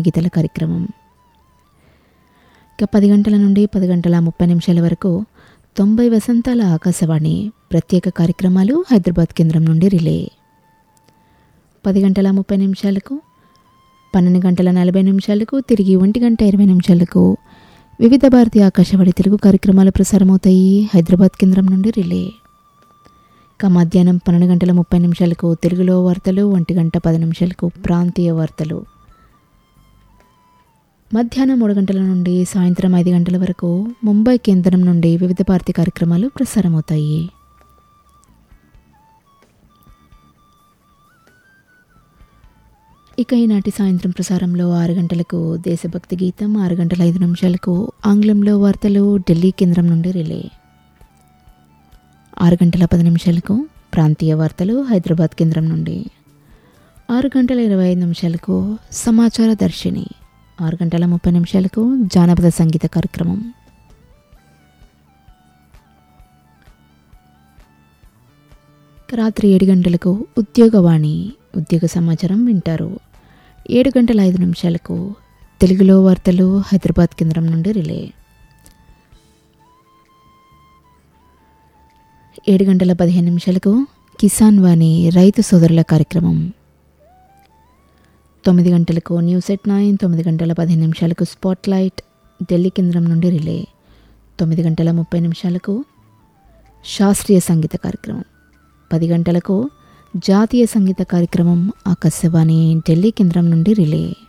గీతల కార్యక్రమం ఇక పది గంటల నుండి పది గంటల ముప్పై నిమిషాల వరకు తొంభై వసంతాల ఆకాశవాణి ప్రత్యేక కార్యక్రమాలు హైదరాబాద్ కేంద్రం నుండి రిలే పది గంటల ముప్పై నిమిషాలకు పన్నెండు గంటల నలభై నిమిషాలకు తిరిగి ఒంటి గంట ఇరవై నిమిషాలకు వివిధ భారతి ఆకాశవాణి తెలుగు కార్యక్రమాలు ప్రసారమవుతాయి హైదరాబాద్ కేంద్రం నుండి రిలే ఇక మధ్యాహ్నం పన్నెండు గంటల ముప్పై నిమిషాలకు తెలుగులో వార్తలు ఒంటి గంట పది నిమిషాలకు ప్రాంతీయ వార్తలు మధ్యాహ్నం మూడు గంటల నుండి సాయంత్రం ఐదు గంటల వరకు ముంబై కేంద్రం నుండి వివిధ భారతి కార్యక్రమాలు ప్రసారమవుతాయి ఇక ఈనాటి సాయంత్రం ప్రసారంలో ఆరు గంటలకు దేశభక్తి గీతం ఆరు గంటల ఐదు నిమిషాలకు ఆంగ్లంలో వార్తలు ఢిల్లీ కేంద్రం నుండి రిలే ఆరు గంటల పది నిమిషాలకు ప్రాంతీయ వార్తలు హైదరాబాద్ కేంద్రం నుండి ఆరు గంటల ఇరవై ఐదు నిమిషాలకు సమాచార దర్శిని ఆరు గంటల ముప్పై నిమిషాలకు జానపద సంగీత కార్యక్రమం రాత్రి ఏడు గంటలకు ఉద్యోగవాణి ఉద్యోగ సమాచారం వింటారు ఏడు గంటల ఐదు నిమిషాలకు తెలుగులో వార్తలు హైదరాబాద్ కేంద్రం నుండి రిలే ఏడు గంటల పదిహేను నిమిషాలకు కిసాన్ వాణి రైతు సోదరుల కార్యక్రమం తొమ్మిది గంటలకు న్యూస్ ఎట్ నైన్ తొమ్మిది గంటల పదిహేను నిమిషాలకు స్పాట్ లైట్ ఢిల్లీ కేంద్రం నుండి రిలే తొమ్మిది గంటల ముప్పై నిమిషాలకు శాస్త్రీయ సంగీత కార్యక్రమం పది గంటలకు జాతీయ సంగీత కార్యక్రమం ఆకాశవాణి ఢిల్లీ కేంద్రం నుండి రిలే